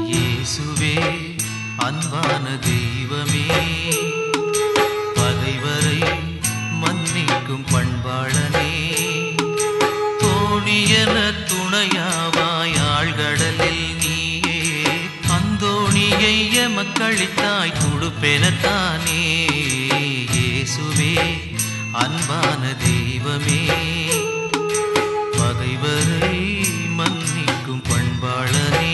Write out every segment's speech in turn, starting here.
இயேசுவே அன்பான தெய்வமே பகைவரை மன்னிக்கும் பண்பாளனே தோணியன துணையாவாய் ஆழ்கடலில் நீயே அந்தோணியை எமக்களித்தாய் துடுப்பெனத்தானே இயேசுவே அன்பான தெய்வமே பகைவரை மன்னிக்கும் பண்பாளனே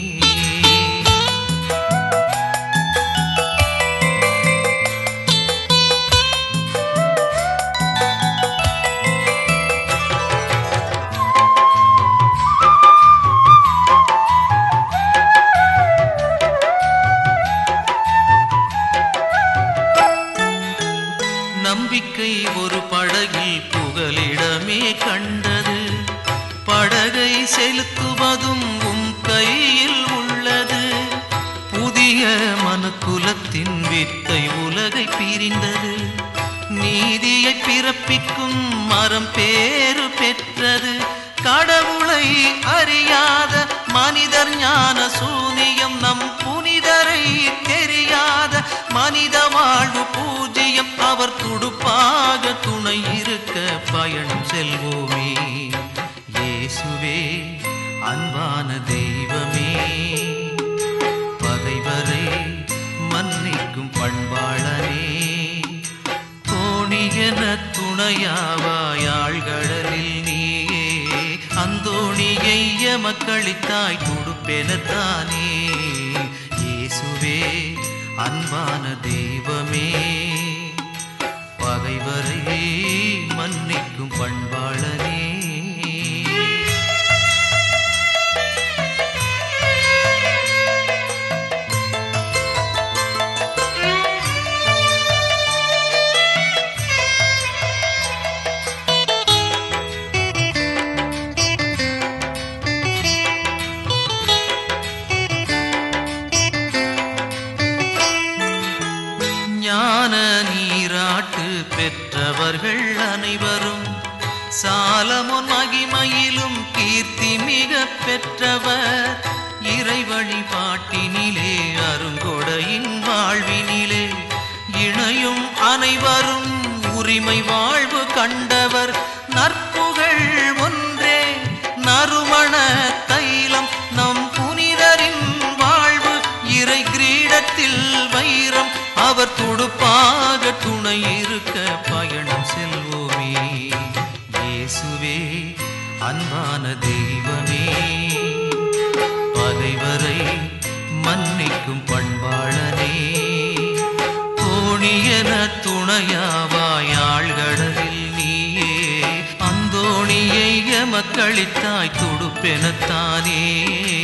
நம்பிக்கை ஒரு படகில் புகலிடமே கண்டது படகை செலுத்துவதும் உம் கையில் உள்ளது புதிய மனுக்குலத்தின் வித்தை உலகை பிரிந்தது நீதியை பிறப்பிக்கும் மரம் பேறு பெற்றது கடவுளை அறியாத மனிதர் ஞான சூனியம் நம் புனிதரை தெரியாத மனித வாழ்வு பூஜ்யம் அவர் துடுப்பாக துணை இருக்க பயணம் செல்வோமே இயேசுவே அன்பான தெய்வமே பகைவரை மன்னிக்கும் பண்பாளனே தோணியன துணையாவாயாழ்கடலில் நீயே அந்தோணியை எமக்களித்தாய் துடுப்பெனத்தானே இயேசுவே அன்பான தெய்வமே பகைவரை மன்னிக்கும் பண்பாளனே ஞான நீராட்டு பெற்றவர்கள் அனைவரும் சாலமொன் மகிமையிலும் கீர்த்தி மிக பெற்றவர் இறை வழிபாட்டினிலே அருங்கொடையின் வாழ்வினிலே இணையும் அனைவரும் உரிமை வாழ்வு கண்டவர் நற்புகழ் ஒன்றே நறுமண தைலம் நம் புனிதரின் வாழ்வு இறை கிரீடத்தில் வைரம் அவர் துடுப்பாக துணை இருக்க பயணம் செல்வோமே இயேசுவே அன்பான தெய்வமே பகைவரை மன்னிக்கும் பண்பாளனே தோணியன துணையாவாயாழ்கடலில் நீயே அந்தோணியை எமக்களித்தாய் துடுப்பெனத்தானே